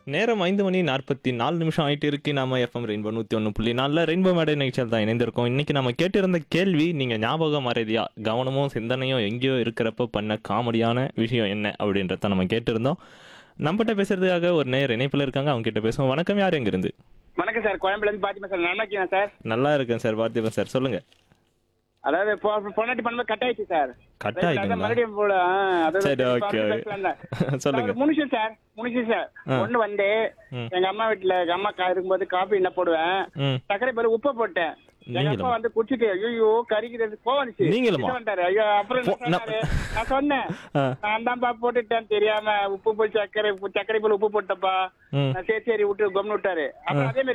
நேரம் ஐந்து மணி நாற்பத்தி நாலு நிமிஷம் ஆயிட்டு இருக்கு நாம எஃப்எம் ரெயின்போ நூற்றி ஒன்று புள்ளி நாலில் ரெயின்போ மேடை நிகழ்ச்சியில் தான் இணைந்திருக்கோம் இன்னைக்கு நம்ம கேட்டிருந்த கேள்வி நீங்கள் ஞாபகம் மறதியா கவனமும் சிந்தனையும் எங்கேயோ இருக்கிறப்ப பண்ண காமெடியான விஷயம் என்ன அப்படின்றத நம்ம கேட்டிருந்தோம் நம்மகிட்ட பேசுறதுக்காக ஒரு நேர் இணைப்பில் இருக்காங்க அவங்க கிட்ட பேசுவோம் வணக்கம் யார் எங்கிருந்து வணக்கம் சார் கோயம்புல இருந்து பாத்திமா சார் நல்லா இருக்கீங்க சார் நல்லா இருக்கேன் சார் பார்த்திபன் சார் சொல்லுங்க அதாவது பொ- பொண்டாட்டி பண்ணும்போது கட் ஆயிடுச்சு சார் கட் அதான் ஆயிடுங்களா மறுபடியும் போல ஆ, அதான் சரி, சரி, okay, பாத்து okay. பேசலாம்ல. சொல்லுங்க அதாவது முடிச்சு சார் முடிச்சு சார் ஆ. ஒண்ணு வந்து ம். எங்க அம்மா வீட்டுல எங்க அம்மா கா- இருக்கும்போது காபி என்ன போடுவேன் ம் சர்க்கரை பதில் உப்பு போட்டேன் எங்க நீங்களுமா? அப்பா வந்து குடிச்சிட்டு ஐயோ கறிக்கிறது போவந்துச்சு நீங்களுமா? வந்துட்டாரு ஐயோ அப்புறம் என்ன போ- நான்- சொன்னாரு? நான் சொன்னேன் ஆ நான் தான்ப்பா போட்டுட்டேன் தெரியாம உப்பு போய் சர்க்கரை சர்க்கரை போல உப்பு போட்டப்பா ம் நான் சரி சரி விட்டு கம்னு விட்டாரு அப்புறம் அதே மாதிரி